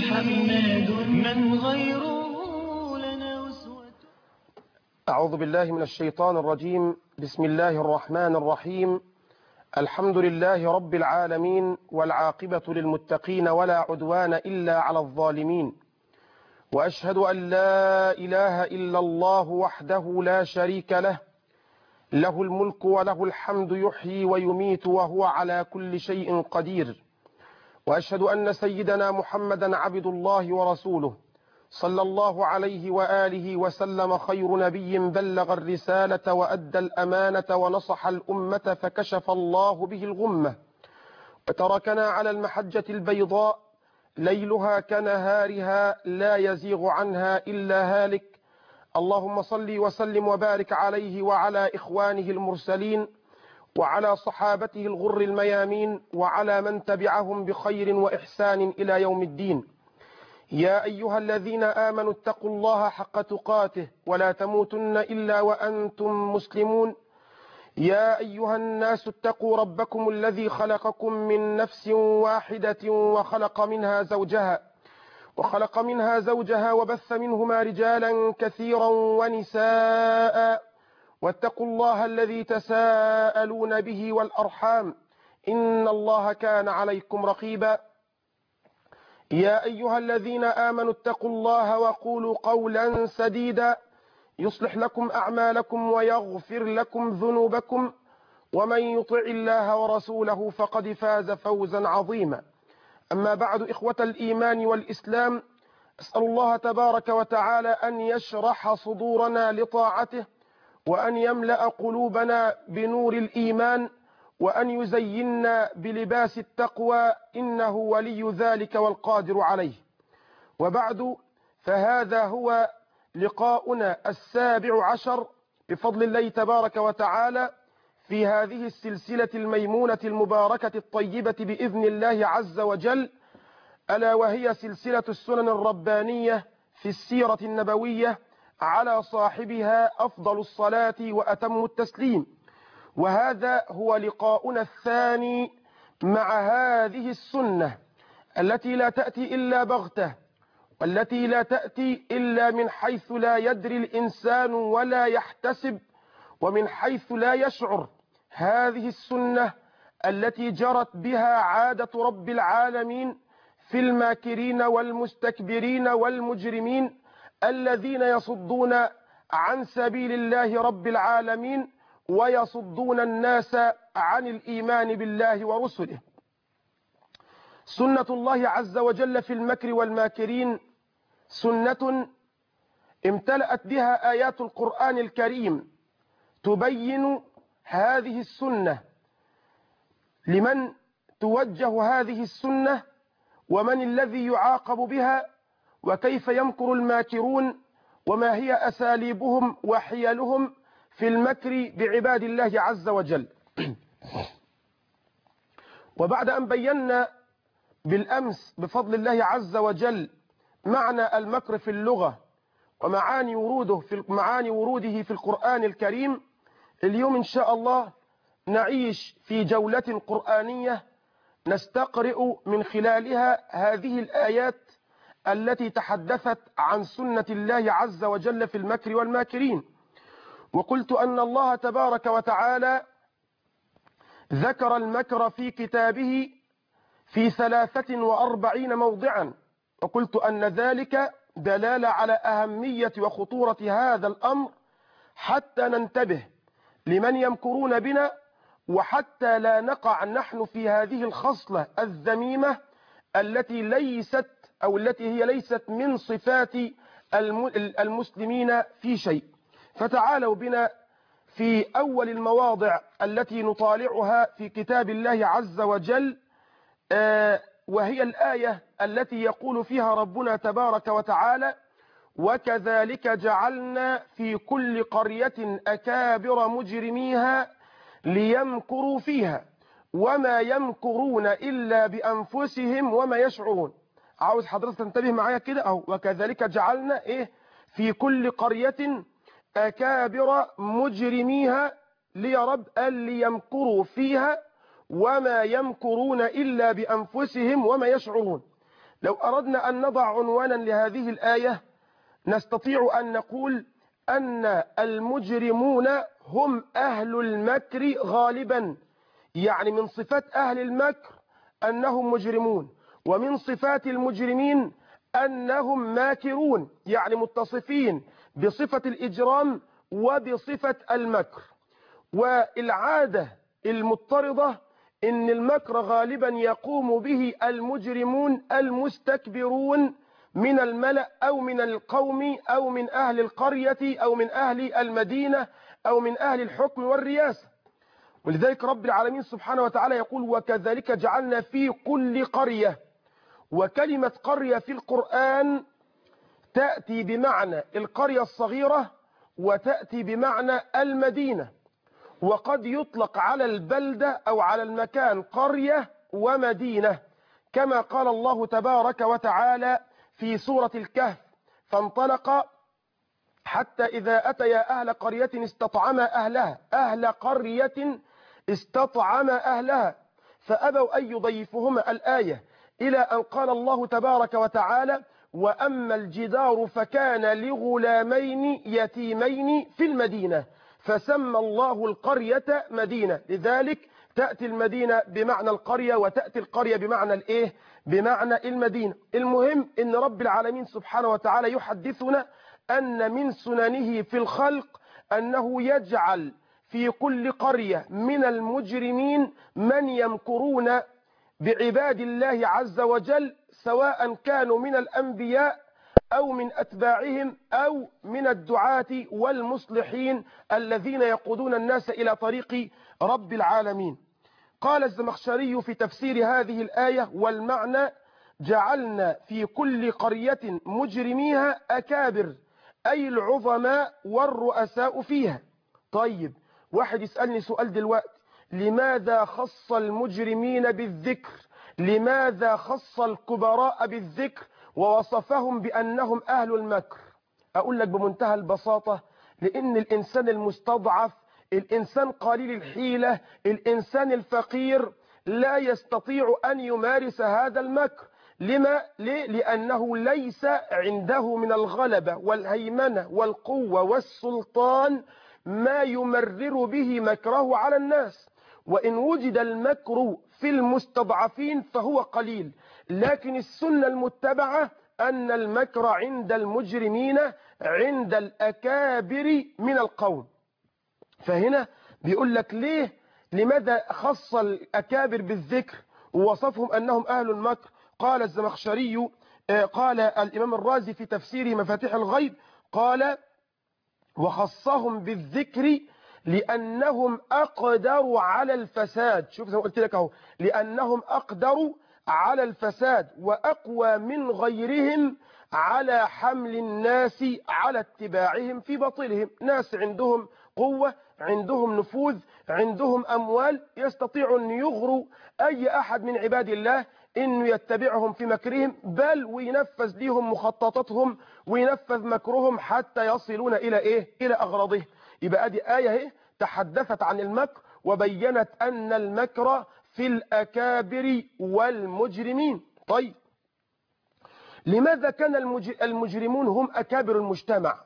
محمد من غيره لنا أسوة أعوذ بالله من الشيطان الرجيم بسم الله الرحمن الرحيم الحمد لله رب العالمين والعاقبة للمتقين ولا عدوان إلا على الظالمين وأشهد أن لا إله إلا الله وحده لا شريك له له الملك وله الحمد يحيي ويميت وهو على كل شيء قدير وأشهد أن سيدنا محمدا عبد الله ورسوله صلى الله عليه وآله وسلم خير نبي بلغ الرسالة وأدى الأمانة ونصح الأمة فكشف الله به الغمة وتركنا على المحجة البيضاء ليلها كنهارها لا يزيغ عنها إلا هالك اللهم صل وسلم وبارك عليه وعلى إخوانه المرسلين وعلى صحابته الغر الميامين وعلى من تبعهم بخير وإحسان إلى يوم الدين يا أيها الذين آمنوا اتقوا الله حق تقاته ولا تموتن إلا وأنتم مسلمون يا أيها الناس اتقوا ربكم الذي خلقكم من نفس واحدة وخلق منها زوجها وخلق منها زوجها وبث منهما رجالا كثيرا ونساء واتقوا الله الذي تساءلون به والأرحام إن الله كان عليكم رقيبا يا أيها الذين آمنوا اتقوا الله وقولوا قولا سديدا يصلح لكم أعمالكم ويغفر لكم ذنوبكم ومن يطع الله ورسوله فقد فاز فوزا عظيما أما بعد إخوة الإيمان والإسلام أسأل الله تبارك وتعالى أن يشرح صدورنا لطاعته وأن يملأ قلوبنا بنور الإيمان وأن يزيننا بلباس التقوى إنه ولي ذلك والقادر عليه وبعد فهذا هو لقاؤنا السابع عشر بفضل الله تبارك وتعالى في هذه السلسلة الميمونة المباركة الطيبة بإذن الله عز وجل ألا وهي سلسلة السنن الربانية في السيرة النبوية على صاحبها أفضل الصلاة وأتم التسليم وهذا هو لقاؤنا الثاني مع هذه السنة التي لا تأتي إلا بغته والتي لا تأتي إلا من حيث لا يدري الإنسان ولا يحتسب ومن حيث لا يشعر هذه السنة التي جرت بها عادة رب العالمين في الماكرين والمستكبرين والمجرمين الذين يصدون عن سبيل الله رب العالمين ويصدون الناس عن الإيمان بالله ورسله سنة الله عز وجل في المكر والماكرين سنة امتلأت بها آيات القرآن الكريم تبين هذه السنة لمن توجه هذه السنة ومن الذي يعاقب بها وكيف يمكر الماكرون وما هي أساليبهم وحيلهم في المكر بعباد الله عز وجل وبعد أن بينا بالأمس بفضل الله عز وجل معنى المكر في اللغة ومعاني وروده في معاني وروده في القرآن الكريم اليوم إن شاء الله نعيش في جولة قرآنية نستقرئ من خلالها هذه الآيات التي تحدثت عن سنة الله عز وجل في المكر والماكرين وقلت أن الله تبارك وتعالى ذكر المكر في كتابه في ثلاثة وأربعين موضعا وقلت أن ذلك دلالة على أهمية وخطورة هذا الأمر حتى ننتبه لمن يمكرون بنا وحتى لا نقع نحن في هذه الخصلة الذميمة التي ليست أو التي هي ليست من صفات المسلمين في شيء فتعالوا بنا في أول المواضع التي نطالعها في كتاب الله عز وجل وهي الآية التي يقول فيها ربنا تبارك وتعالى وكذلك جعلنا في كل قرية أكابر مجرميها ليمكروا فيها وما يمكرون إلا بأنفسهم وما يشعرون عاوز حضرتك تنتبه معايا كده أهو وكذلك جعلنا إيه في كل قرية أكابر مجرميها ليا رب قال ليمكروا فيها وما يمكرون إلا بأنفسهم وما يشعرون لو أردنا أن نضع عنوانا لهذه الآية نستطيع أن نقول أن المجرمون هم أهل المكر غالبا يعني من صفات أهل المكر أنهم مجرمون ومن صفات المجرمين أنهم ماكرون يعني متصفين بصفة الإجرام وبصفة المكر والعادة المضطردة إن المكر غالبا يقوم به المجرمون المستكبرون من الملأ أو من القوم أو من أهل القرية أو من أهل المدينة أو من أهل الحكم والرياسة ولذلك رب العالمين سبحانه وتعالى يقول وكذلك جعلنا في كل قرية وكلمة قرية في القرآن تأتي بمعنى القرية الصغيرة وتأتي بمعنى المدينة وقد يطلق على البلدة أو على المكان قرية ومدينة كما قال الله تبارك وتعالى في سورة الكهف فانطلق حتى إذا أتيا أهل قرية استطعما أهلها أهل قرية استطعما أهلها فأبوا أن يضيفهما الآية إلى أن قال الله تبارك وتعالى وأما الجدار فكان لغلامين يتيمين في المدينة فسمى الله القرية مدينة لذلك تأتي المدينة بمعنى القرية وتأتي القرية بمعنى الإيه بمعنى المدينة المهم أن رب العالمين سبحانه وتعالى يحدثنا أن من سننه في الخلق أنه يجعل في كل قرية من المجرمين من يمكرون بعباد الله عز وجل سواء كانوا من الأنبياء أو من أتباعهم أو من الدعاة والمصلحين الذين يقودون الناس إلى طريق رب العالمين قال الزمخشري في تفسير هذه الآية والمعنى جعلنا في كل قرية مجرميها أكابر أي العظماء والرؤساء فيها طيب واحد يسألني سؤال دلوقتي لماذا خص المجرمين بالذكر لماذا خص الكبراء بالذكر ووصفهم بأنهم أهل المكر أقول لك بمنتهى البساطة لأن الإنسان المستضعف الإنسان قليل الحيلة الإنسان الفقير لا يستطيع أن يمارس هذا المكر لما؟ ليه؟ لأنه ليس عنده من الغلبة والهيمنة والقوة والسلطان ما يمرر به مكره على الناس وإن وجد المكر في المستضعفين فهو قليل لكن السنة المتبعة أن المكر عند المجرمين عند الأكابر من القوم فهنا بيقول لك ليه لماذا خص الأكابر بالذكر ووصفهم أنهم أهل المكر قال الزمخشري قال الإمام الرازي في تفسير مفاتيح الغيب قال وخصهم بالذكر لأنهم أقدروا على الفساد شوف زي ما قلت لك اهو لأنهم أقدروا على الفساد وأقوى من غيرهم على حمل الناس على اتباعهم في باطلهم ناس عندهم قوة عندهم نفوذ عندهم أموال يستطيع أن يغروا أي أحد من عباد الله انه يتبعهم في مكرهم بل وينفذ لهم مخططاتهم وينفذ مكرهم حتى يصلون الى ايه الى اغراضه يبقى ادي ايه اهي تحدثت عن المكر وبينت ان المكر في الاكابر والمجرمين طيب لماذا كان المجرمون هم اكابر المجتمع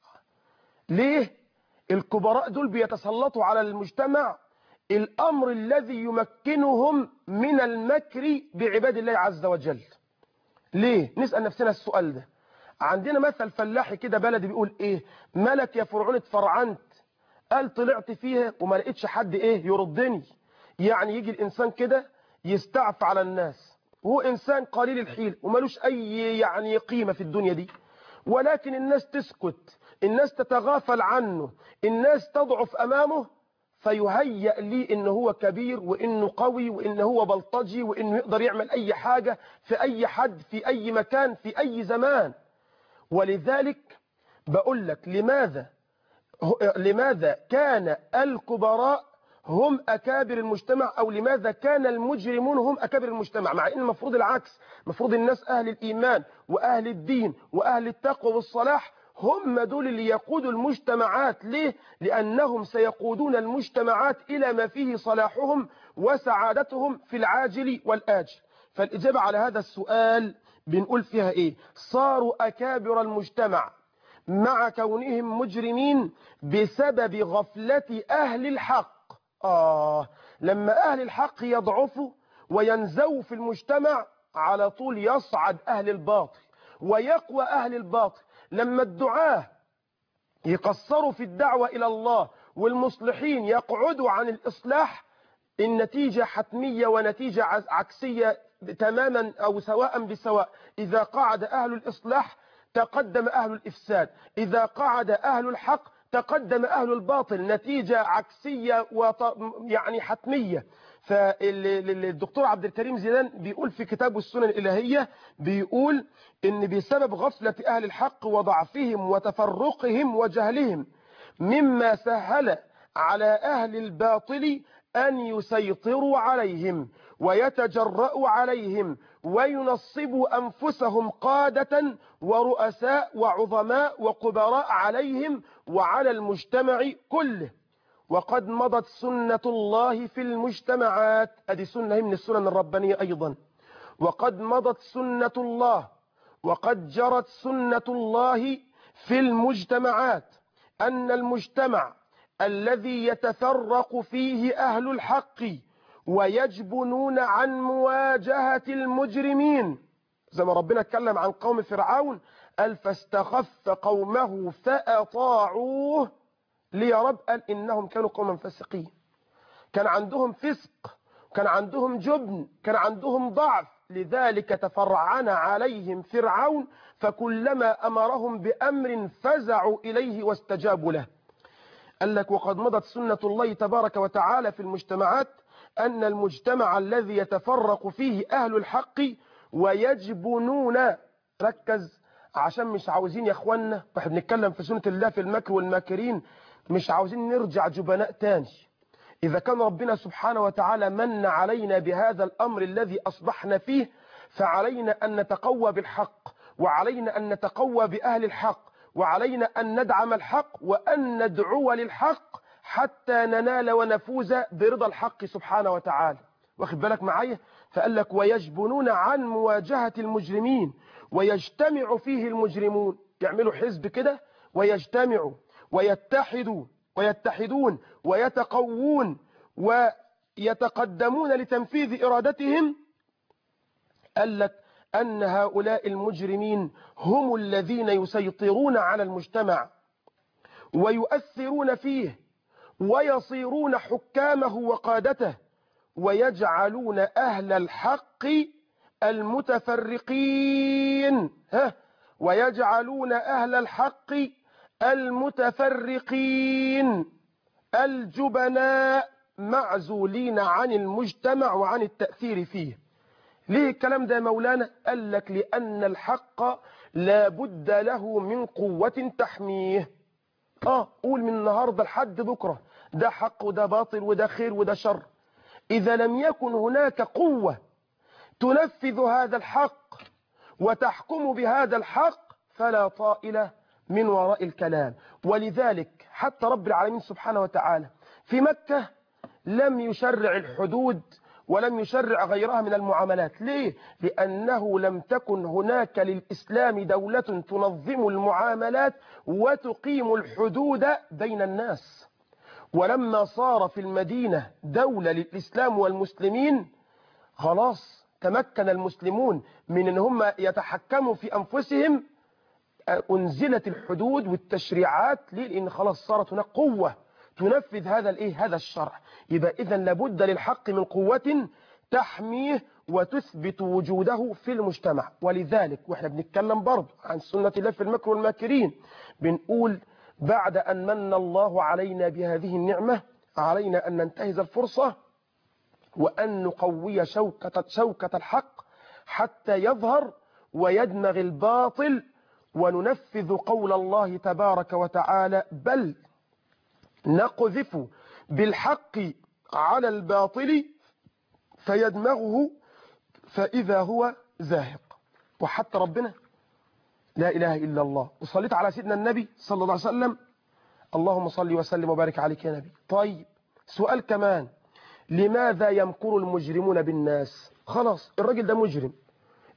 ليه الكبراء دول بيتسلطوا على المجتمع الأمر الذي يمكنهم من المكر بعباد الله عز وجل ليه؟ نسأل نفسنا السؤال ده عندنا مثل فلاحي كده بلدي بيقول ايه ملك يا فرعون اتفرعنت قال طلعت فيها وما لقيتش حد ايه يردني يعني يجي الانسان كده يستعف على الناس وهو انسان قليل الحيل وملوش اي يعني قيمة في الدنيا دي ولكن الناس تسكت الناس تتغافل عنه الناس تضعف امامه فيهيأ لي ان هو كبير وانه قوي وان هو بلطجي وانه يقدر يعمل اي حاجة في اي حد في اي مكان في اي زمان ولذلك بقول لك لماذا لماذا كان الكبراء هم أكابر المجتمع أو لماذا كان المجرمون هم أكابر المجتمع مع أن المفروض العكس المفروض الناس أهل الإيمان وأهل الدين وأهل التقوى والصلاح هم دول اللي يقودوا المجتمعات ليه؟ لأنهم سيقودون المجتمعات إلى ما فيه صلاحهم وسعادتهم في العاجل والآجل فالإجابة على هذا السؤال بنقول فيها ايه صاروا اكابر المجتمع مع كونهم مجرمين بسبب غفلة اهل الحق آه لما اهل الحق يضعفوا وينزووا في المجتمع على طول يصعد اهل الباطل ويقوى اهل الباطل لما الدعاه يقصروا في الدعوة إلى الله والمصلحين يقعدوا عن الإصلاح النتيجة حتمية ونتيجة عكسية تماما أو سواء بسواء إذا قعد أهل الإصلاح تقدم أهل الإفساد إذا قعد أهل الحق تقدم أهل الباطل نتيجة عكسية وط... يعني حتمية فالدكتور عبد الكريم زيدان بيقول في كتابه السنن الإلهية بيقول إن بسبب غفلة أهل الحق وضعفهم وتفرقهم وجهلهم مما سهل على أهل الباطل أن يسيطروا عليهم ويتجرأوا عليهم وينصبوا أنفسهم قادة ورؤساء وعظماء وقبراء عليهم وعلى المجتمع كله وقد مضت سنة الله في المجتمعات أدي سنة من السنن الربانية أيضا وقد مضت سنة الله وقد جرت سنة الله في المجتمعات أن المجتمع الذي يتفرق فيه أهل الحق ويجبنون عن مواجهة المجرمين زي ما ربنا اتكلم عن قوم فرعون قال فاستخف قومه فأطاعوه ليه يا رب قال إنهم كانوا قوما فاسقين كان عندهم فسق كان عندهم جبن كان عندهم ضعف لذلك تفرعن عليهم فرعون فكلما أمرهم بأمر فزعوا إليه واستجابوا له قال لك وقد مضت سنة الله تبارك وتعالى في المجتمعات أن المجتمع الذي يتفرق فيه أهل الحق ويجبنون ركز عشان مش عاوزين يا اخوانا واحنا بنتكلم في سنة الله في المكر والماكرين مش عاوزين نرجع جبناء تاني إذا كان ربنا سبحانه وتعالى من علينا بهذا الأمر الذي أصبحنا فيه فعلينا أن نتقوى بالحق وعلينا أن نتقوى بأهل الحق وعلينا أن ندعم الحق وأن ندعو للحق حتى ننال ونفوز برضا الحق سبحانه وتعالى واخد بالك معايا فقال لك ويجبنون عن مواجهة المجرمين ويجتمع فيه المجرمون يعملوا حزب كده ويجتمعوا ويتحدوا ويتحدون ويتقوون ويتقدمون لتنفيذ إرادتهم قال لك أن هؤلاء المجرمين هم الذين يسيطرون على المجتمع ويؤثرون فيه ويصيرون حكامه وقادته ويجعلون أهل الحق المتفرقين ها ويجعلون أهل الحق المتفرقين الجبناء معزولين عن المجتمع وعن التأثير فيه ليه الكلام ده يا مولانا قال لك لأن الحق لا بد له من قوة تحميه اه قول من النهاردة لحد بكرة ده حق وده باطل وده خير وده شر إذا لم يكن هناك قوة تنفذ هذا الحق وتحكم بهذا الحق فلا طائل من وراء الكلام ولذلك حتى رب العالمين سبحانه وتعالى في مكة لم يشرع الحدود ولم يشرع غيرها من المعاملات ليه؟ لأنه لم تكن هناك للإسلام دولة تنظم المعاملات وتقيم الحدود بين الناس ولما صار في المدينة دولة للإسلام والمسلمين خلاص تمكن المسلمون من أن هم يتحكموا في أنفسهم أنزلت الحدود والتشريعات ليه؟ لأن خلاص صارت هناك قوة تنفذ هذا الايه هذا الشرع يبقى اذا لابد للحق من قوة تحميه وتثبت وجوده في المجتمع ولذلك واحنا بنتكلم برضه عن سنة الله في المكر والماكرين بنقول بعد أن من الله علينا بهذه النعمة علينا أن ننتهز الفرصة وأن نقوي شوكة, شوكة الحق حتى يظهر ويدمغ الباطل وننفذ قول الله تبارك وتعالى بل نقذف بالحق على الباطل فيدمغه فإذا هو زاهق وحتى ربنا لا إله إلا الله وصليت على سيدنا النبي صلى الله عليه وسلم اللهم صل وسلم وبارك عليك يا نبي طيب سؤال كمان لماذا يمكر المجرمون بالناس خلاص الراجل ده مجرم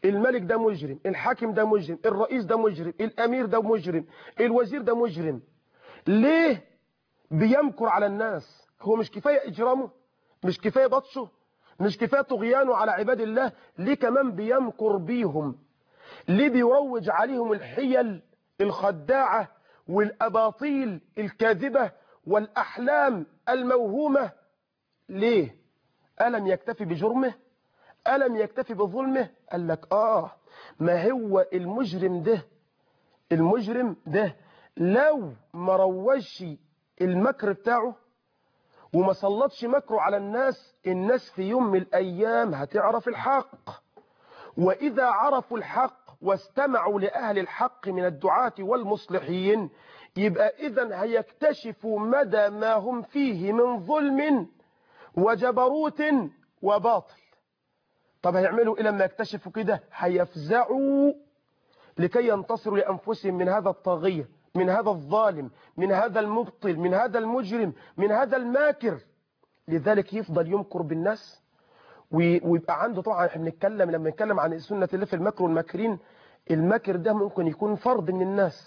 الملك ده مجرم الحاكم ده مجرم الرئيس ده مجرم الامير ده مجرم الوزير ده مجرم ليه بيمكر على الناس هو مش كفايه اجرامه مش كفايه بطشه مش كفايه طغيانه على عباد الله ليه كمان بيمكر بيهم ليه بيروج عليهم الحيل الخداعه والاباطيل الكاذبه والاحلام الموهومه ليه الم يكتفي بجرمه ألم يكتفي بظلمه قال لك آه ما هو المجرم ده المجرم ده لو ما روجش المكر بتاعه وما سلطش مكره على الناس الناس في يوم من الأيام هتعرف الحق وإذا عرفوا الحق واستمعوا لأهل الحق من الدعاة والمصلحين يبقى إذا هيكتشفوا مدى ما هم فيه من ظلم وجبروت وباطل طب هيعملوا إيه لما يكتشفوا كده هيفزعوا لكي ينتصروا لأنفسهم من هذا الطاغية من هذا الظالم من هذا المبطل من هذا المجرم من هذا الماكر لذلك يفضل يمكر بالناس ويبقى عنده طبعا احنا بنتكلم لما نتكلم عن سنة الله في المكر والماكرين المكر ده ممكن يكون فرد من الناس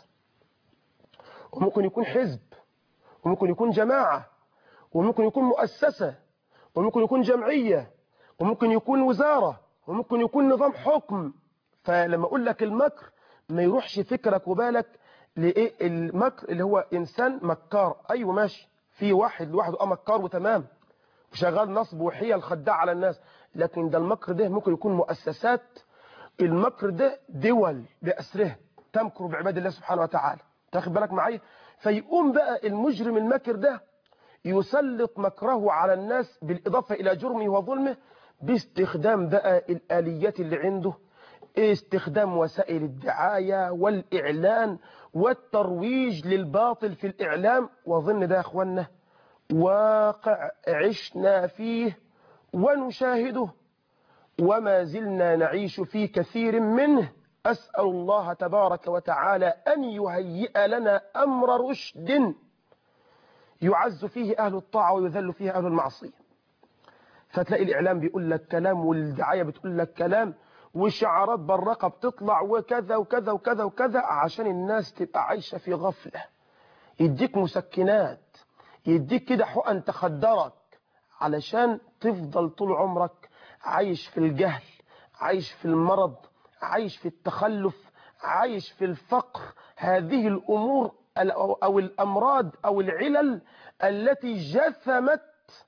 وممكن يكون حزب وممكن يكون جماعة وممكن يكون مؤسسة وممكن يكون جمعية وممكن يكون وزارة وممكن يكون نظام حكم فلما أقول لك المكر ما يروحش فكرك وبالك لإيه المكر اللي هو إنسان مكار أيوة ماشي في واحد لوحده أه مكار وتمام وشغال نصب وحيل خداع على الناس لكن ده المكر ده ممكن يكون مؤسسات المكر ده دول بأسرها تمكر بعباد الله سبحانه وتعالى تاخد بالك معايا فيقوم بقى المجرم المكر ده يسلط مكره على الناس بالإضافة إلى جرمه وظلمه باستخدام بقى الآليات اللي عنده استخدام وسائل الدعاية والإعلان والترويج للباطل في الإعلام وظن ده يا أخوانا واقع عشنا فيه ونشاهده وما زلنا نعيش في كثير منه أسأل الله تبارك وتعالى أن يهيئ لنا أمر رشد يعز فيه أهل الطاعة ويذل فيه أهل المعصية فتلاقي الإعلام بيقول لك كلام والدعاية بتقول لك كلام وشعارات برقة بتطلع وكذا وكذا وكذا وكذا عشان الناس تبقى عايشة في غفلة يديك مسكنات يديك كده حقن تخدرك علشان تفضل طول عمرك عايش في الجهل عايش في المرض عايش في التخلف عايش في الفقر هذه الأمور أو الأمراض أو العلل التي جثمت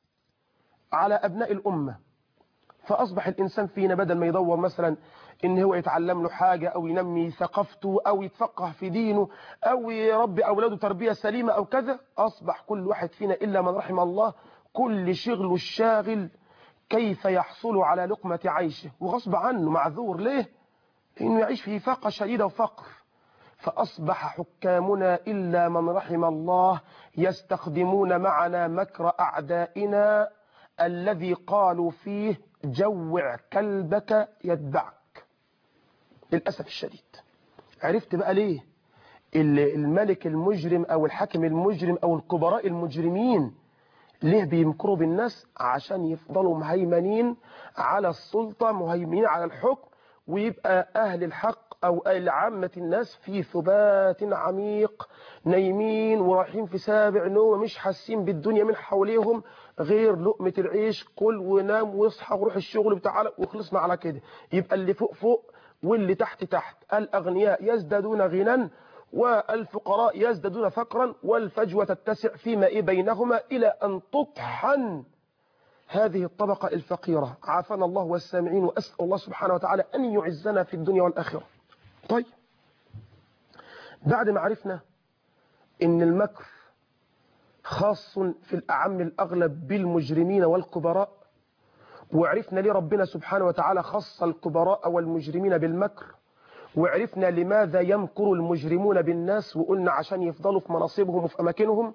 على أبناء الأمة فأصبح الإنسان فينا بدل ما يدور مثلا إن هو يتعلم له حاجة أو ينمي ثقافته أو يتفقه في دينه أو يربي أولاده تربية سليمة أو كذا أصبح كل واحد فينا إلا من رحم الله كل شغل الشاغل كيف يحصل على لقمة عيشه وغصب عنه معذور ليه إنه يعيش في فاقة شديدة وفقر فأصبح حكامنا إلا من رحم الله يستخدمون معنا مكر أعدائنا الذي قالوا فيه جوع كلبك يتبعك للأسف الشديد عرفت بقى ليه الملك المجرم أو الحاكم المجرم أو الكبراء المجرمين ليه بيمكروا بالناس عشان يفضلوا مهيمنين على السلطة مهيمنين على الحكم ويبقى أهل الحق أو عامة الناس في ثبات عميق نايمين ورايحين في سابع نوم مش حاسين بالدنيا من حواليهم غير لقمة العيش كل ونام واصحى وروح الشغل بتاعنا وخلصنا على كده يبقى اللي فوق فوق واللي تحت تحت الأغنياء يزدادون غنى والفقراء يزدادون فقرا والفجوة تتسع فيما إيه بينهما إلى أن تطحن هذه الطبقة الفقيرة عافانا الله والسامعين وأسأل الله سبحانه وتعالى أن يعزنا في الدنيا والآخرة طيب بعد ما عرفنا ان المكر خاص في الأعم الأغلب بالمجرمين والكبراء وعرفنا ليه ربنا سبحانه وتعالى خص الكبراء والمجرمين بالمكر وعرفنا لماذا يمكر المجرمون بالناس وقلنا عشان يفضلوا في مناصبهم وفي أماكنهم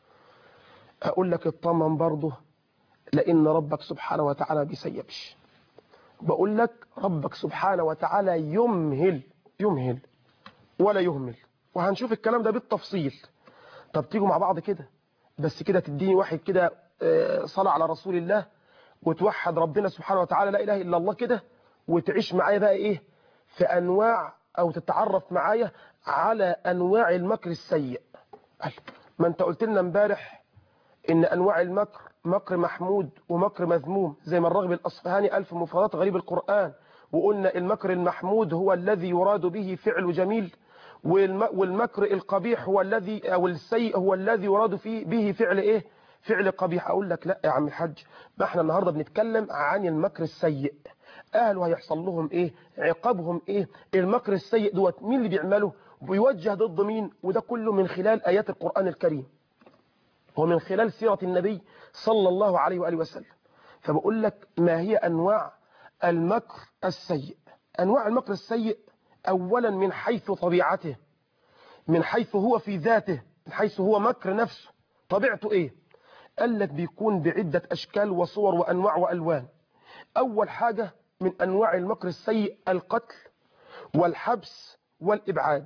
أقول لك اطمن برضه لأن ربك سبحانه وتعالى ما بيسيبش بقول لك ربك سبحانه وتعالى يمهل يمهل ولا يهمل وهنشوف الكلام ده بالتفصيل طب تيجوا مع بعض كده بس كده تديني واحد كده صلاة على رسول الله وتوحد ربنا سبحانه وتعالى لا إله إلا الله كده وتعيش معايا بقى إيه في أنواع أو تتعرف معايا على أنواع المكر السيء قال ما أنت قلت لنا امبارح إن أنواع المكر مكر محمود ومكر مذموم زي ما الرغب الأصفهاني ألف مفردات غريب القرآن وقلنا المكر المحمود هو الذي يراد به فعل جميل والمكر القبيح هو الذي أو السيء هو الذي يراد فيه به فعل إيه فعل قبيح أقول لك لا يا عم الحاج ما احنا النهاردة بنتكلم عن المكر السيء أهله هيحصل لهم إيه عقابهم إيه المكر السيء دوت مين اللي بيعمله بيوجه ضد مين وده كله من خلال آيات القرآن الكريم ومن خلال سيرة النبي صلى الله عليه وآله وسلم فبقول لك ما هي أنواع المكر السيء أنواع المكر السيء أولا من حيث طبيعته من حيث هو في ذاته من حيث هو مكر نفسه طبيعته إيه قال لك بيكون بعدة أشكال وصور وأنواع وألوان أول حاجة من أنواع المكر السيء القتل والحبس والإبعاد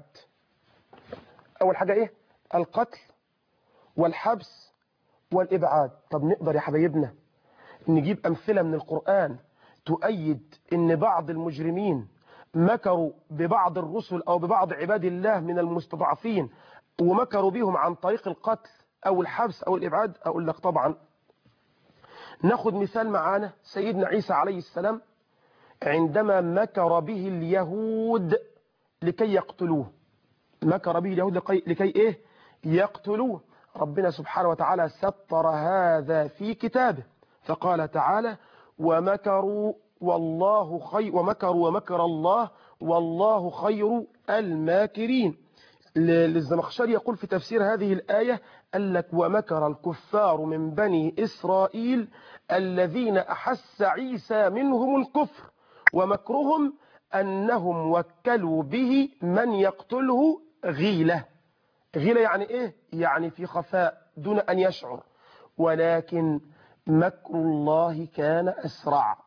أول حاجة إيه القتل والحبس والإبعاد طب نقدر يا حبايبنا نجيب أمثلة من القرآن تؤيد أن بعض المجرمين مكروا ببعض الرسل أو ببعض عباد الله من المستضعفين ومكروا بهم عن طريق القتل أو الحبس أو الإبعاد أقول لك طبعا ناخد مثال معانا سيدنا عيسى عليه السلام عندما مكر به اليهود لكي يقتلوه مكر به اليهود لكي, لكي إيه يقتلوه ربنا سبحانه وتعالى ستر هذا في كتابه فقال تعالى ومكروا والله خير ومكروا ومكر الله والله خير الماكرين للزمخشري يقول في تفسير هذه الآية قال لك ومكر الكفار من بني إسرائيل الذين أحس عيسى منهم الكفر ومكرهم أنهم وكلوا به من يقتله غيلة غيلة يعني إيه؟ يعني في خفاء دون أن يشعر ولكن مكر الله كان أسرع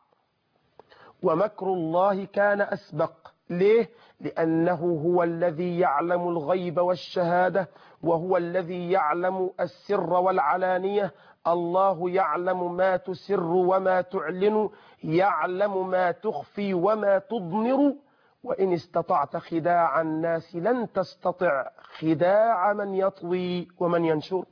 ومكر الله كان أسبق ليه؟ لأنه هو الذي يعلم الغيب والشهادة وهو الذي يعلم السر والعلانية الله يعلم ما تسر وما تعلن يعلم ما تخفي وما تضمر وإن استطعت خداع الناس لن تستطع خداع من يطوي ومن ينشر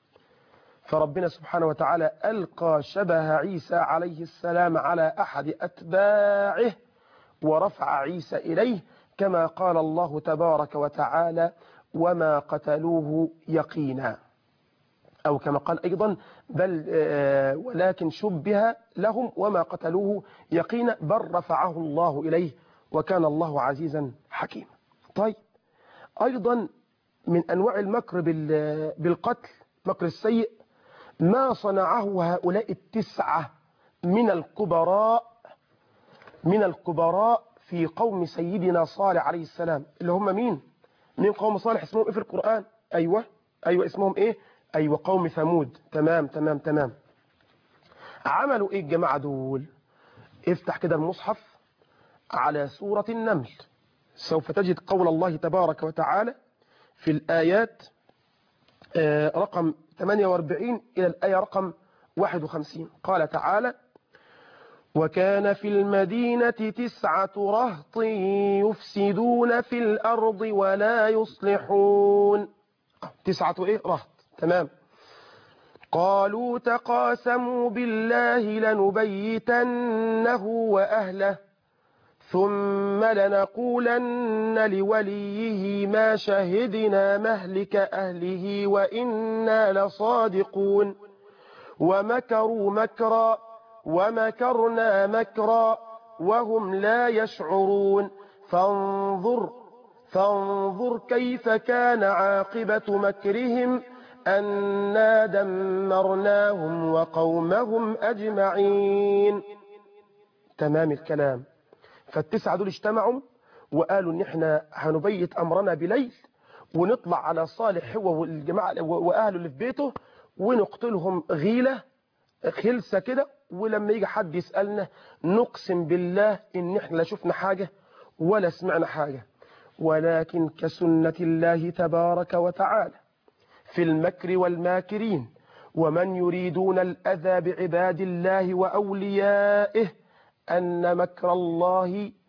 فربنا سبحانه وتعالى ألقى شبه عيسى عليه السلام على أحد أتباعه ورفع عيسى إليه كما قال الله تبارك وتعالى وما قتلوه يقينا أو كما قال أيضا بل ولكن شبه لهم وما قتلوه يقينا بل رفعه الله إليه وكان الله عزيزا حكيما طيب أيضا من أنواع المكر بالقتل مكر السيء ما صنعه هؤلاء التسعة من الكبراء من الكبراء في قوم سيدنا صالح عليه السلام اللي هم مين من قوم صالح اسمهم ايه في القرآن ايوه ايوه اسمهم ايه ايوه قوم ثمود تمام تمام تمام عملوا ايه الجماعة دول افتح كده المصحف على سورة النمل سوف تجد قول الله تبارك وتعالى في الآيات رقم 48 إلى الآية رقم 51 قال تعالى وكان في المدينة تسعة رهط يفسدون في الأرض ولا يصلحون تسعة إيه رهط تمام قالوا تقاسموا بالله لنبيتنه وأهله ثم لنقولن لوليه ما شهدنا مهلك أهله وإنا لصادقون ومكروا مكرا ومكرنا مكرا وهم لا يشعرون فانظر فانظر كيف كان عاقبة مكرهم أنا دمرناهم وقومهم أجمعين تمام الكلام فالتسعة دول اجتمعوا وقالوا ان احنا هنبيت امرنا بليل ونطلع على صالح هو والجماعة واهله اللي في بيته ونقتلهم غيلة خلسة كده ولما يجي حد يسألنا نقسم بالله ان احنا لا شفنا حاجة ولا سمعنا حاجة ولكن كسنة الله تبارك وتعالى في المكر والماكرين ومن يريدون الأذى بعباد الله وأوليائه أن مكر الله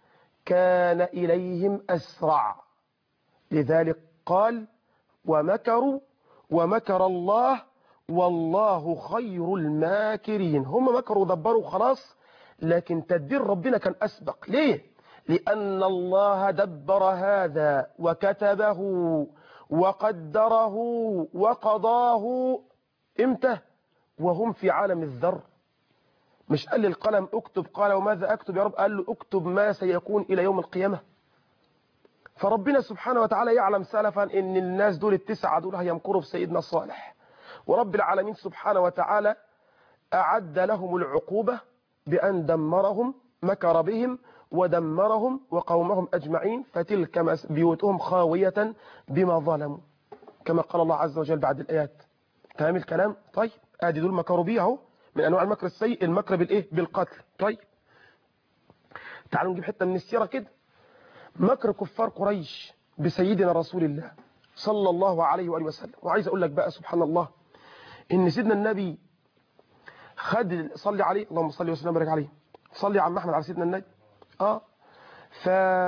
كان إليهم أسرع لذلك قال ومكروا ومكر الله والله خير الماكرين هم مكروا ودبروا خلاص لكن تدبير ربنا كان أسبق ليه؟ لأن الله دبر هذا وكتبه وقدره وقضاه امتى؟ وهم في عالم الذر مش قال للقلم اكتب قال وماذا اكتب يا رب قال له اكتب ما سيكون الى يوم القيامة فربنا سبحانه وتعالى يعلم سلفا ان الناس دول التسعة دول هيمكروا في سيدنا صالح ورب العالمين سبحانه وتعالى اعد لهم العقوبة بان دمرهم مكر بهم ودمرهم وقومهم اجمعين فتلك بيوتهم خاوية بما ظلموا كما قال الله عز وجل بعد الايات تمام الكلام طيب ادي دول مكروا بيه اهو من انواع المكر السيء المكر بالايه بالقتل طيب تعالوا نجيب حته من السيره كده مكر كفار قريش بسيدنا رسول الله صلى الله عليه واله وسلم وعايز اقول لك بقى سبحان الله ان سيدنا النبي خد صلي عليه اللهم صل وسلم وبارك عليه صلي على محمد على سيدنا النبي اه ف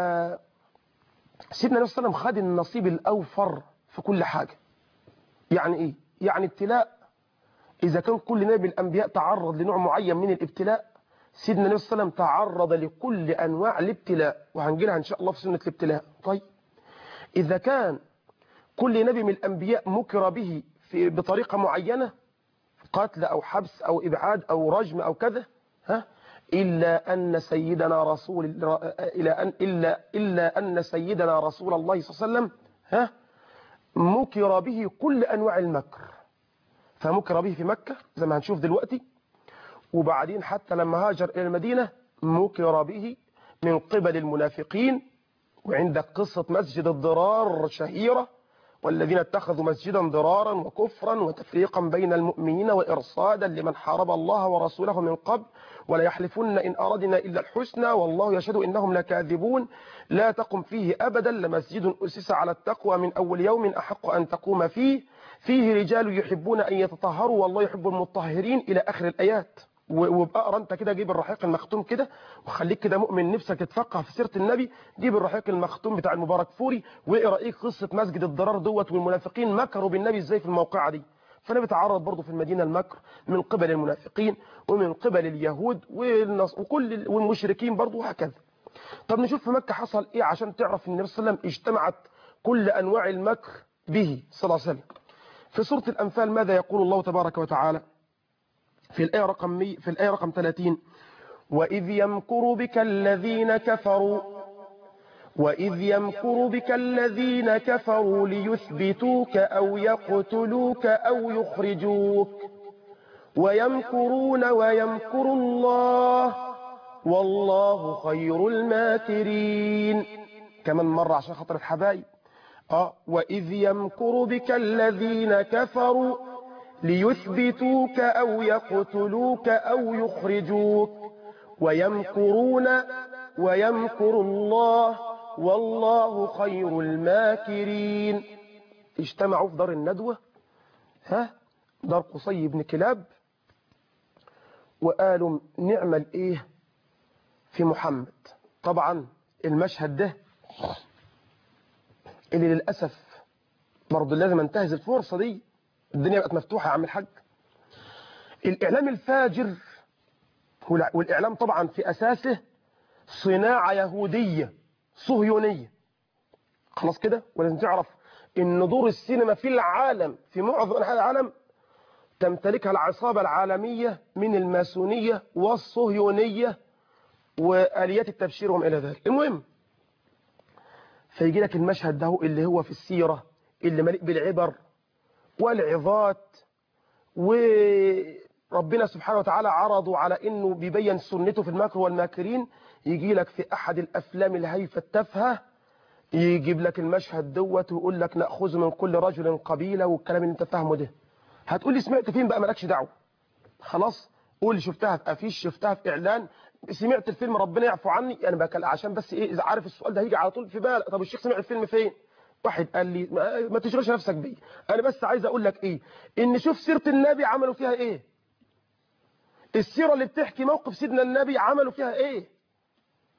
سيدنا النبي صلى الله عليه وسلم خد النصيب الاوفر في كل حاجه يعني ايه يعني ابتلاء إذا كان كل نبي من الأنبياء تعرض لنوع معين من الابتلاء سيدنا النبي صلى الله عليه وسلم تعرض لكل أنواع الابتلاء وهنجي لها إن شاء الله في سنة الابتلاء طيب إذا كان كل نبي من الأنبياء مكر به في بطريقة معينة قتل أو حبس أو إبعاد أو رجم أو كذا ها إلا أن سيدنا رسول إلا أن إلا إلا أن سيدنا رسول الله صلى الله عليه وسلم ها مكر به كل أنواع المكر فمكر به في مكة زي ما هنشوف دلوقتي وبعدين حتى لما هاجر إلى المدينة مكر به من قبل المنافقين وعندك قصة مسجد الضرار شهيرة والذين اتخذوا مسجدا ضرارا وكفرا وتفريقا بين المؤمنين وإرصادا لمن حارب الله ورسوله من قبل ولا يحلفن إن أردنا إلا الحسنى والله يشهد إنهم لكاذبون لا تقم فيه أبدا لمسجد أسس على التقوى من أول يوم أحق أن تقوم فيه فيه رجال يحبون أن يتطهروا والله يحب المطهرين إلى آخر الآيات وابقى اقرا انت كده جيب الرحيق المختوم كده وخليك كده مؤمن نفسك تتفقه في سيره النبي جيب الرحيق المختوم بتاع المبارك فوري واقرا ايه قصه مسجد الضرار دوت والمنافقين مكروا بالنبي ازاي في الموقعه دي فالنبي تعرض برضه في المدينه المكر من قبل المنافقين ومن قبل اليهود وكل والمشركين برضه وهكذا طب نشوف في مكه حصل ايه عشان تعرف ان النبي صلى الله عليه وسلم اجتمعت كل انواع المكر به صلى الله عليه وسلم في سوره الانفال ماذا يقول الله تبارك وتعالى في الآية رقم مي في الآية رقم 30 وإذ يمكر بك الذين كفروا وإذ يمكر بك الذين كفروا ليثبتوك أو يقتلوك أو يخرجوك ويمكرون ويمكر الله والله خير الماكرين كمان مرة عشان خاطر الحبايب اه وإذ يمكر بك الذين كفروا ليثبتوك أو يقتلوك أو يخرجوك ويمكرون ويمكر الله والله خير الماكرين اجتمعوا في دار الندوة ها دار قصي بن كلاب وقالوا نعمل ايه في محمد طبعا المشهد ده اللي للأسف برضه لازم انتهز الفرصة دي الدنيا بقت مفتوحة يا عم الحاج الإعلام الفاجر والإعلام طبعا في أساسه صناعة يهودية صهيونية خلاص كده ولازم تعرف ان دور السينما في العالم في معظم انحاء العالم تمتلكها العصابة العالمية من الماسونية والصهيونية وآليات التبشير وما إلى ذلك المهم فيجي لك المشهد ده اللي هو في السيرة اللي مليء بالعبر والعظات وربنا سبحانه وتعالى عرضوا على انه بيبين سنته في المكر والماكرين يجي لك في احد الافلام الهايفه التافهه يجيب لك المشهد دوت ويقول لك ناخذ من كل رجل قبيله والكلام اللي انت فاهمه ده هتقول لي سمعت فين بقى مالكش دعوه خلاص قول شفتها في افيش شفتها في اعلان سمعت الفيلم ربنا يعفو عني يعني بقى عشان بس ايه اذا عارف السؤال ده هيجي على طول في بالك طب الشيخ سمع الفيلم فين واحد قال لي ما, ما تشغلش نفسك بيه انا بس عايز اقول لك ايه ان شوف سيره النبي عملوا فيها ايه السيره اللي بتحكي موقف سيدنا النبي عملوا فيها ايه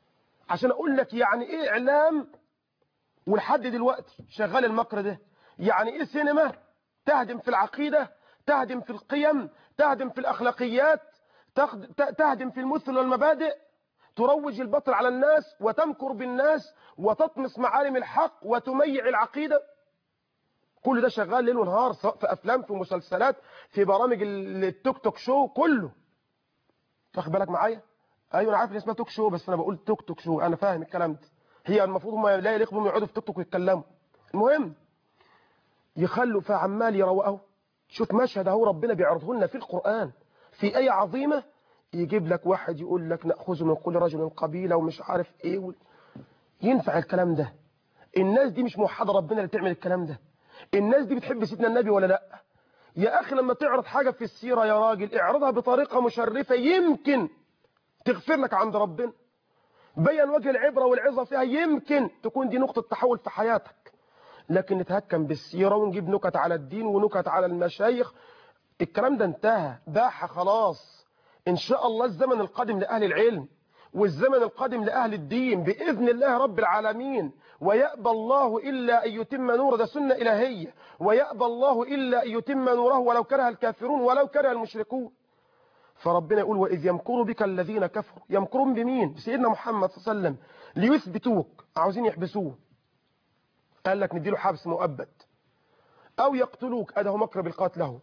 عشان اقول لك يعني ايه اعلام ولحد دلوقتي شغال المكر ده يعني ايه سينما تهدم في العقيدة تهدم في القيم تهدم في الاخلاقيات تخد- ت- تهدم في المثل والمبادئ تروج البطل على الناس وتمكر بالناس وتطمس معالم الحق وتميع العقيدة كل ده شغال ليل ونهار سواء في افلام في مسلسلات في برامج ال- التوك توك شو كله تاخد بالك معايا ايوه انا عارف ان اسمها توك شو بس انا بقول توك توك شو انا فاهم الكلام ده هي المفروض هم لا يليق بهم يقعدوا في توك توك ويتكلموا المهم يخلوا فعمال يروقوا شوف مشهد اهو ربنا بيعرضه لنا في القرآن في آية عظيمة يجيب لك واحد يقول لك نأخذ من كل رجل قبيلة ومش عارف ايه و... ينفع الكلام ده الناس دي مش موحدة ربنا اللي تعمل الكلام ده الناس دي بتحب سيدنا النبي ولا لا يا اخي لما تعرض حاجة في السيرة يا راجل اعرضها بطريقة مشرفة يمكن تغفر لك عند ربنا بين وجه العبرة والعظة فيها يمكن تكون دي نقطة تحول في حياتك لكن نتهكم بالسيرة ونجيب نكت على الدين ونكت على المشايخ الكلام ده انتهى باح خلاص ان شاء الله الزمن القادم لأهل العلم والزمن القادم لأهل الدين بإذن الله رب العالمين ويأبى الله إلا أن يتم نور ده سنة إلهية ويأبى الله إلا أن يتم نوره ولو كره الكافرون ولو كره المشركون فربنا يقول وإذ يمكر بك الذين كفروا يمكرون بمين بسيدنا محمد صلى الله عليه وسلم ليثبتوك عاوزين يحبسوه قال لك نديله حبس مؤبد أو يقتلوك أده مكر بالقتل له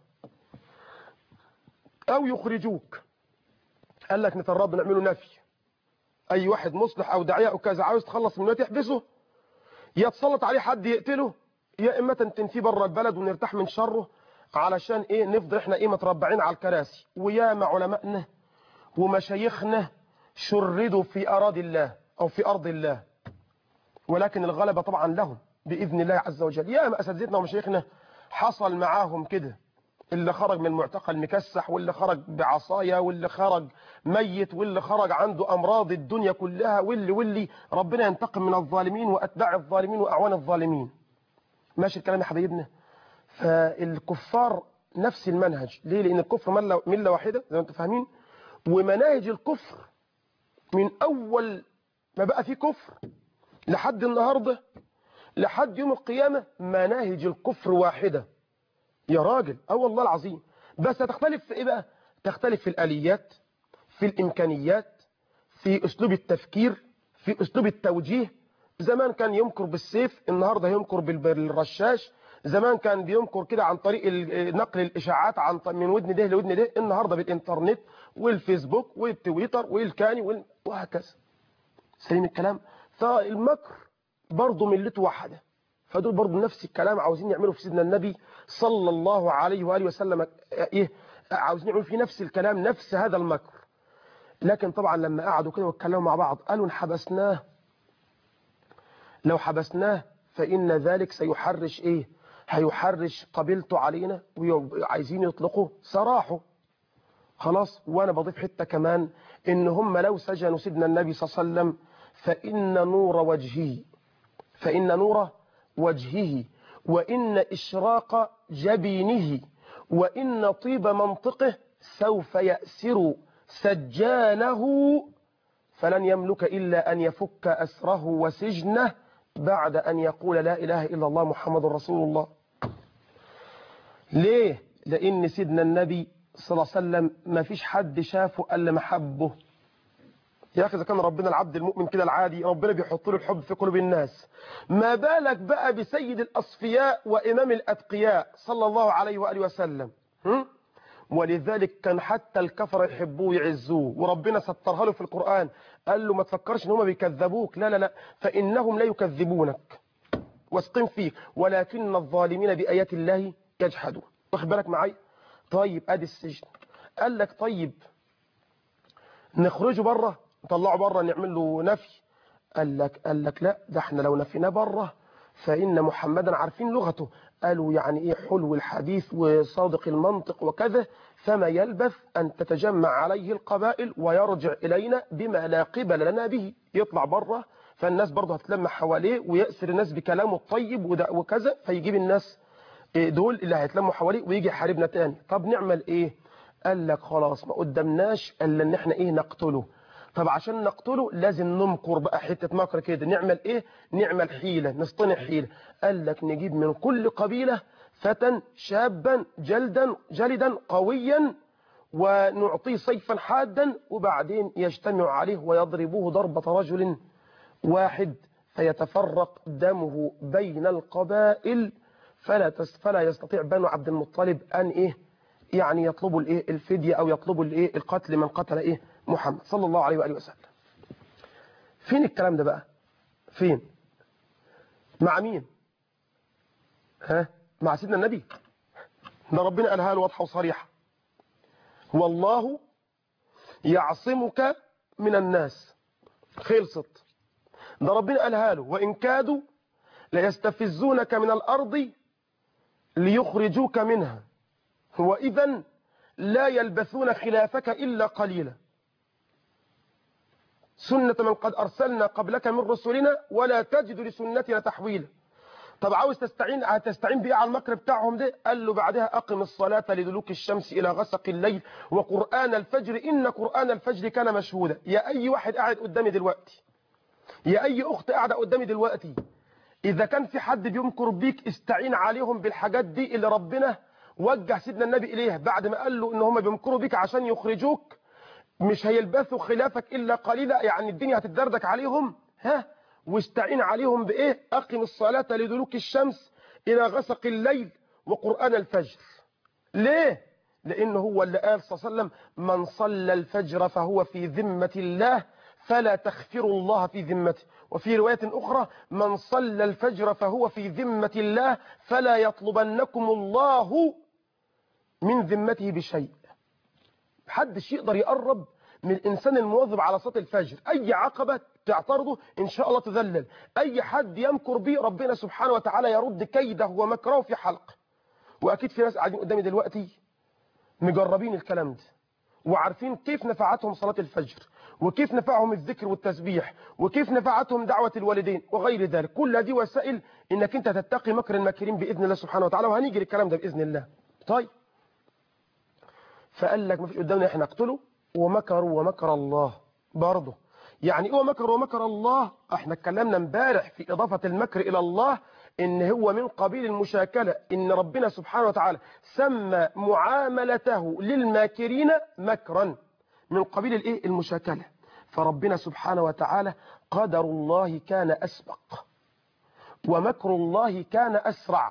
أو يخرجوك قال لك نترب نعمله نفي أي واحد مصلح أو داعية أو كذا عاوز تخلص منه تحبسه يتسلط عليه حد يقتله يا إما تنفيه بره البلد ونرتاح من شره علشان إيه نفضل إحنا إيه متربعين على الكراسي وياما علمائنا ومشايخنا شردوا في أراضي الله أو في أرض الله ولكن الغلبة طبعا لهم بإذن الله عز وجل ياما أساتذتنا ومشايخنا حصل معاهم كده اللي خرج من المعتقل مكسح واللي خرج بعصايا واللي خرج ميت واللي خرج عنده أمراض الدنيا كلها واللي واللي ربنا ينتقم من الظالمين وأتباع الظالمين وأعوان الظالمين ماشي الكلام يا حبايبنا فالكفار نفس المنهج ليه لأن الكفر ملة, ملة واحدة زي ما انتم فاهمين ومناهج الكفر من أول ما بقى فيه كفر لحد النهاردة لحد يوم القيامة مناهج الكفر واحدة يا راجل اه والله العظيم بس هتختلف في ايه بقى تختلف في الاليات في الامكانيات في اسلوب التفكير في اسلوب التوجيه زمان كان يمكر بالسيف النهارده يمكر بالرشاش زمان كان بيمكر كده عن طريق نقل الاشاعات عن من ودن ده لودن ده النهارده بالانترنت والفيسبوك والتويتر والكاني وال... وهكذا سليم الكلام فالمكر برضه ملته واحده فدول برضه نفس الكلام عاوزين يعملوا في سيدنا النبي صلى الله عليه وآله وسلم إيه عاوزين يعملوا في نفس الكلام نفس هذا المكر لكن طبعا لما قعدوا كده واتكلموا مع بعض قالوا ان حبسناه لو حبسناه فإن ذلك سيحرش إيه هيحرش قبيلته علينا وعايزين يطلقوا سراحه خلاص وأنا بضيف حتة كمان إن هم لو سجنوا سيدنا النبي صلى الله عليه وسلم فإن نور وجهه فإن نور وجهه وإن إشراق جبينه وإن طيب منطقه سوف يأسر سجانه فلن يملك إلا أن يفك أسره وسجنه بعد أن يقول لا إله إلا الله محمد رسول الله ليه؟ لأن سيدنا النبي صلى الله عليه وسلم ما فيش حد شافه ألا محبه يا أخي إذا كان ربنا العبد المؤمن كده العادي ربنا بيحط له الحب في قلوب الناس ما بالك بقى بسيد الأصفياء وإمام الأتقياء صلى الله عليه وآله وسلم هم؟ ولذلك كان حتى الكفر يحبوه ويعزوه وربنا سترها له في القرآن قال له ما تفكرش ان هم بيكذبوك لا لا لا فإنهم لا يكذبونك واثقين فيك ولكن الظالمين بآيات الله يجحدون واخد بالك معايا طيب ادي السجن قال لك طيب نخرجه بره نطلعه بره نعمل له نفي قال لك قال لك لا ده احنا لو نفيناه بره فإن محمدا عارفين لغته قالوا يعني ايه حلو الحديث وصادق المنطق وكذا فما يلبث أن تتجمع عليه القبائل ويرجع إلينا بما لا قبل لنا به يطلع بره فالناس برضه هتلم حواليه ويأسر الناس بكلامه الطيب وكذا فيجيب الناس دول اللي هيتلموا حواليه ويجي يحاربنا تاني طب نعمل ايه قال لك خلاص ما قدامناش الا ان احنا ايه نقتله طب عشان نقتله لازم نمكر بقى حتة مكر كده نعمل ايه نعمل حيلة نصطنع حيلة قال لك نجيب من كل قبيلة فتى شابا جلدا جلدا قويا ونعطيه سيفا حادا وبعدين يجتمع عليه ويضربوه ضربة رجل واحد فيتفرق دمه بين القبائل فلا تس فلا يستطيع بنو عبد المطلب ان ايه يعني يطلبوا الايه الفديه او يطلبوا الايه القتل من قتل ايه محمد صلى الله عليه واله وسلم فين الكلام ده بقى فين مع مين ها مع سيدنا النبي ده ربنا قالها له واضحه وصريحه والله يعصمك من الناس خلصت ده ربنا قالها له وإن كادوا ليستفزونك من الأرض ليخرجوك منها وإذا لا يلبثون خلافك إلا قليلا سنة من قد أرسلنا قبلك من رسلنا ولا تجد لسنتنا تحويلا طب عاوز تستعين هتستعين بيه على المكر بتاعهم ده قال له بعدها أقم الصلاة لدلوك الشمس إلى غسق الليل وقرآن الفجر إن قرآن الفجر كان مشهودا يا أي واحد قاعد قدامي دلوقتي يا أي أخت قاعدة قدامي دلوقتي إذا كان في حد بيمكر بيك استعين عليهم بالحاجات دي اللي ربنا وجه سيدنا النبي إليها بعد ما قال له إن هم بيمكروا بيك عشان يخرجوك مش هيلبثوا خلافك إلا قليلا يعني الدنيا هتتدردك عليهم ها واستعين عليهم بإيه أقم الصلاة لدلوك الشمس إلى غسق الليل وقرآن الفجر ليه لأنه هو اللي قال صلى الله عليه وسلم من صلى الفجر فهو في ذمة الله فلا تخفروا الله في ذمته وفي رواية أخرى من صلى الفجر فهو في ذمة الله فلا يطلبنكم الله من ذمته بشيء محدش يقدر يقرب من الإنسان المواظب على صلاة الفجر أي عقبة تعترضه إن شاء الله تذلل أي حد يمكر به ربنا سبحانه وتعالى يرد كيده ومكره في حلق وأكيد في ناس قاعدين قدامي دلوقتي مجربين الكلام ده وعارفين كيف نفعتهم صلاة الفجر وكيف نفعهم الذكر والتسبيح وكيف نفعتهم دعوة الوالدين وغير ذلك كل هذه وسائل انك انت تتقي مكر الماكرين بإذن الله سبحانه وتعالى وهنيجي للكلام ده بإذن الله طيب فقال لك ما فيش قدامنا احنا نقتله ومكروا ومكر الله برضه يعني ايه ومكر ومكر الله احنا اتكلمنا امبارح في اضافة المكر الى الله ان هو من قبيل المشاكلة ان ربنا سبحانه وتعالى سمى معاملته للماكرين مكرا من قبيل الايه المشاكلة فربنا سبحانه وتعالى قدر الله كان أسبق ومكر الله كان أسرع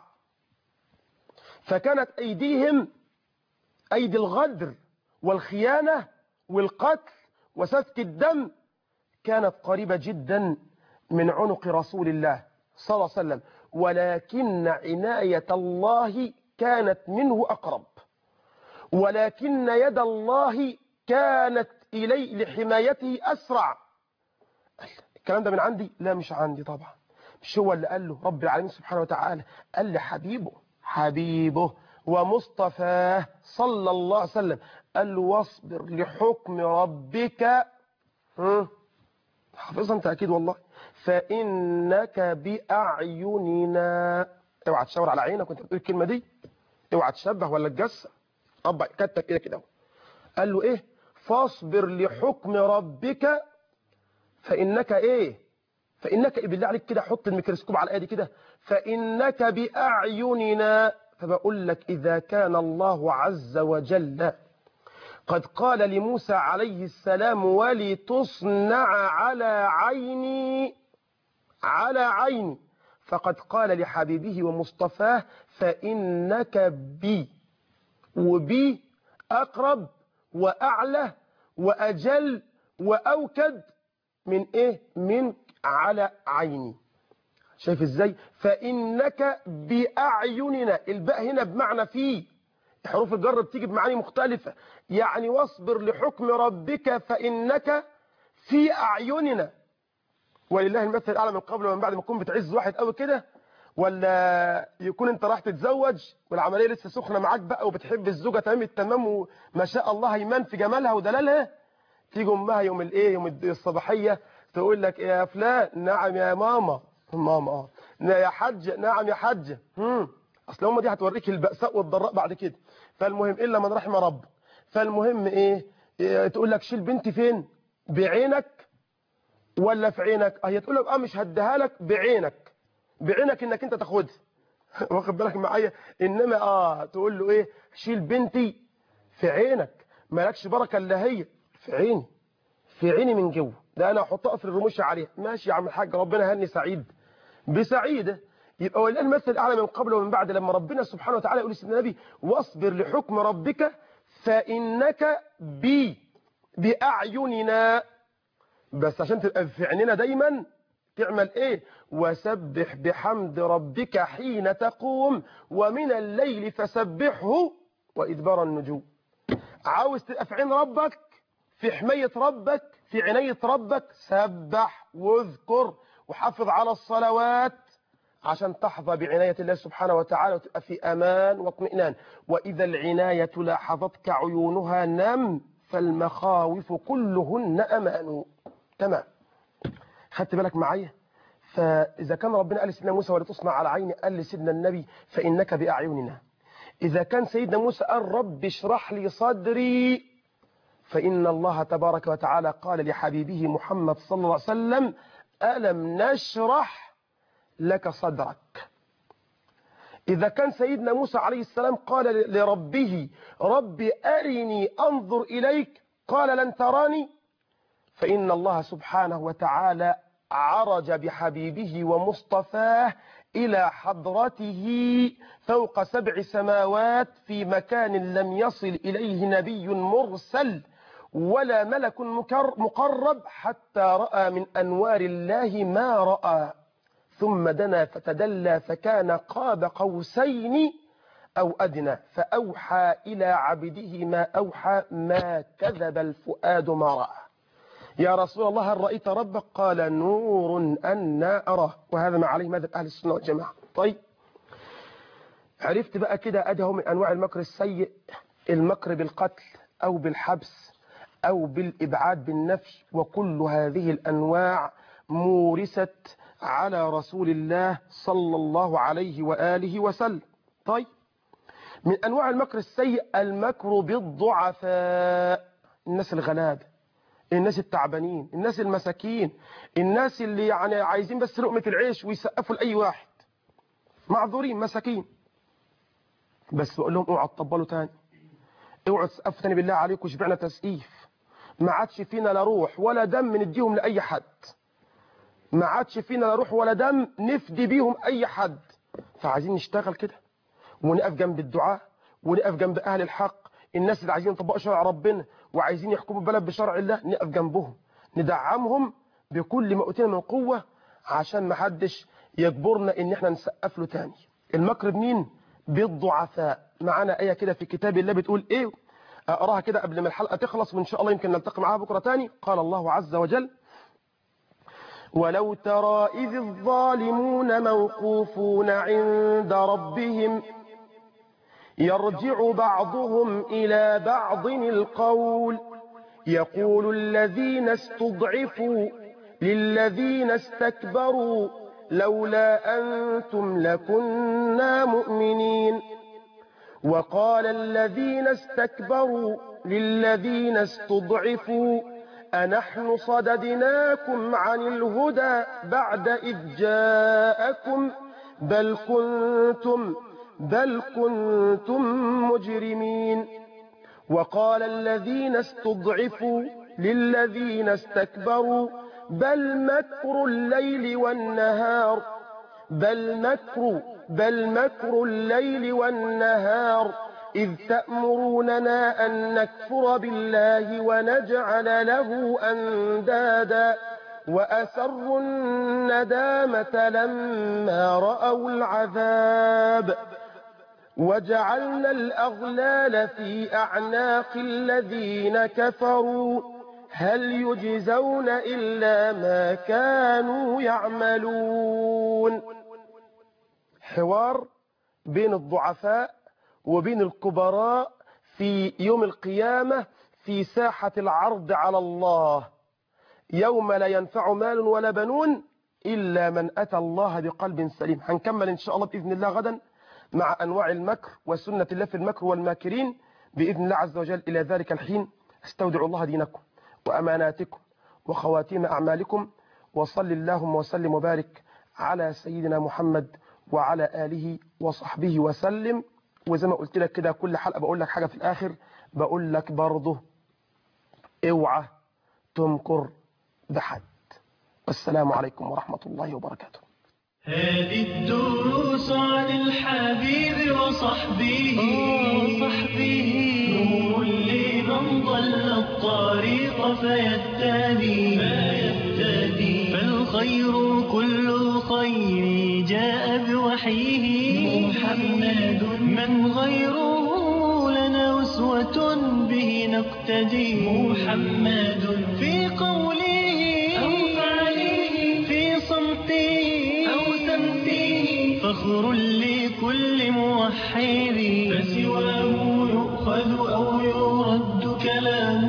فكانت أيديهم أيدي الغدر والخيانة والقتل وسفك الدم كانت قريبة جدا من عنق رسول الله صلى الله عليه وسلم ولكن عناية الله كانت منه أقرب ولكن يد الله كانت إلي لحمايته أسرع الكلام ده من عندي لا مش عندي طبعا مش هو اللي قال له رب العالمين سبحانه وتعالى قال لحبيبه حبيبه ومصطفاه صلى الله عليه وسلم قال له واصبر لحكم ربك حافظها انت اكيد والله فانك باعيننا اوعى تشاور على عينك وانت بتقول الكلمه دي اوعى تشبه ولا تجسم ربع كتب كده كده قال له ايه فاصبر لحكم ربك فانك ايه فانك إيه بالله عليك كده حط الميكروسكوب على الايه كده فانك باعيننا فبقول لك اذا كان الله عز وجل قد قال لموسى عليه السلام ولتصنع على عيني على عيني فقد قال لحبيبه ومصطفاه فإنك بي وبي أقرب وأعلى وأجل وأوكد من إيه من على عيني شايف إزاي فإنك بأعيننا الباء هنا بمعنى فيه حروف الجر بتيجي بمعاني مختلفة يعني واصبر لحكم ربك فإنك في أعيننا ولله المثل الأعلى من قبل ومن بعد ما تكون بتعز واحد قوي كده ولا يكون انت راح تتزوج والعملية لسه سخنة معاك بقى وبتحب الزوجة تمام التمام وما شاء الله هيمان في جمالها ودلالها تيجي امها يوم الايه يوم الصباحية تقول لك يا فلان نعم يا ماما ماما اه يا حج نعم يا حج هم اصل هم دي هتوريك البأساء والضراء بعد كده فالمهم الا من رحم رب فالمهم ايه, إيه تقول لك شيل بنتي فين بعينك ولا في عينك هي تقول لك اه مش هديها لك بعينك بعينك انك انت تاخدها واخد بالك معايا انما اه تقول له ايه شيل بنتي في عينك مالكش بركه الا هي في عيني في عيني من جوه ده انا احطها في الرموش عليها ماشي يا عم الحاج ربنا هني سعيد بسعيده يبقى ولله المثل الاعلى من قبل ومن بعد لما ربنا سبحانه وتعالى يقول لسيدنا النبي واصبر لحكم ربك فانك بي باعيننا بس عشان تبقى في عيننا دايما تعمل ايه وسبح بحمد ربك حين تقوم ومن الليل فسبحه وادبار النجوم عاوز تبقى في عين ربك في حماية ربك في عناية ربك سبح واذكر وحافظ على الصلوات عشان تحظى بعناية الله سبحانه وتعالى وتبقى في أمان واطمئنان وإذا العناية لاحظتك عيونها نم فالمخاوف كلهن أمان تمام خدت بالك معايا فإذا كان ربنا قال لسيدنا موسى ولا تصنع على عيني قال لسيدنا النبي فإنك بأعيننا إذا كان سيدنا موسى قال رب اشرح لي صدري فإن الله تبارك وتعالى قال لحبيبه محمد صلى الله عليه وسلم ألم نشرح لك صدرك إذا كان سيدنا موسى عليه السلام قال لربه رب أرني أنظر إليك قال لن تراني فإن الله سبحانه وتعالى عرج بحبيبه ومصطفاه إلى حضرته فوق سبع سماوات في مكان لم يصل إليه نبي مرسل ولا ملك مقرب حتى رأى من أنوار الله ما رأى ثم دنا فتدلى فكان قاب قوسين أو أدنى فأوحى إلى عبده ما أوحى ما كذب الفؤاد ما رأى يا رسول الله هل رأيت ربك قال نور أنا أراه وهذا ما عليه مذهب أهل السنة والجماعة طيب عرفت بقى كده أده من أنواع المكر السيء المكر بالقتل أو بالحبس أو بالإبعاد بالنفي وكل هذه الأنواع مورست على رسول الله صلى الله عليه وآله وسلم طيب من أنواع المكر السيء المكر بالضعفاء الناس الغلابة الناس التعبانين الناس المساكين الناس اللي يعني عايزين بس لقمة العيش ويسقفوا لأي واحد معذورين مساكين بس بقول لهم اوعوا تطبلوا تاني اوعوا تسقفوا تاني بالله عليكم شبعنا تسقيف ما عادش فينا لا روح ولا دم نديهم لأي حد ما عادش فينا لا روح ولا دم نفدي بيهم أي حد فعايزين نشتغل كده ونقف جنب الدعاء ونقف جنب أهل الحق الناس اللي عايزين يطبقوا شرع ربنا وعايزين يحكموا البلد بشرع الله نقف جنبهم ندعمهم بكل ما أوتينا من قوة عشان ما حدش يجبرنا ان احنا نسقف له تاني المكر بمين بالضعفاء معانا آية كده في كتاب الله بتقول ايه اقراها كده قبل ما الحلقة تخلص وان شاء الله يمكن نلتقي معاها بكرة تاني قال الله عز وجل ولو ترى إذ الظالمون موقوفون عند ربهم يرجع بعضهم إلى بعض القول يقول الذين استضعفوا للذين استكبروا لولا أنتم لكنا مؤمنين وقال الذين استكبروا للذين استضعفوا أنحن صددناكم عن الهدى بعد إذ جاءكم بل كنتم بل كنتم مجرمين وقال الذين استضعفوا للذين استكبروا بل مكر الليل والنهار بل مكر بل مكر الليل والنهار إذ تأمروننا أن نكفر بالله ونجعل له أندادا وأسروا الندامة لما رأوا العذاب وجعلنا الأغلال في أعناق الذين كفروا هل يجزون إلا ما كانوا يعملون حوار بين الضعفاء وبين الكبراء في يوم القيامة في ساحة العرض على الله يوم لا ينفع مال ولا بنون إلا من أتى الله بقلب سليم هنكمل إن شاء الله بإذن الله غدا مع أنواع المكر وسنة الله في المكر والماكرين بإذن الله عز وجل إلى ذلك الحين استودع الله دينكم وأماناتكم وخواتيم أعمالكم وصل اللهم وسلم وبارك على سيدنا محمد وعلى آله وصحبه وسلم وزي ما قلت لك كده كل حلقة بقول لك حاجة في الآخر بقول لك برضه اوعى تمكر بحد والسلام عليكم ورحمة الله وبركاته هذه الدروس عن الحبيب وصحبه وصحبه نور لمن ضل الطريق فيهتدي فيهتدي فالخير كل خير جاء بوحيه محمد من غيره لنا أسوة به نقتدي محمد في قوله أو فعله في صمته أو سمته فخر لكل موحد فسواه يؤخذ أو يرد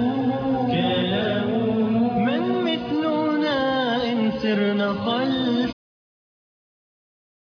كلامه كلامه من مثلنا إن سرنا خلف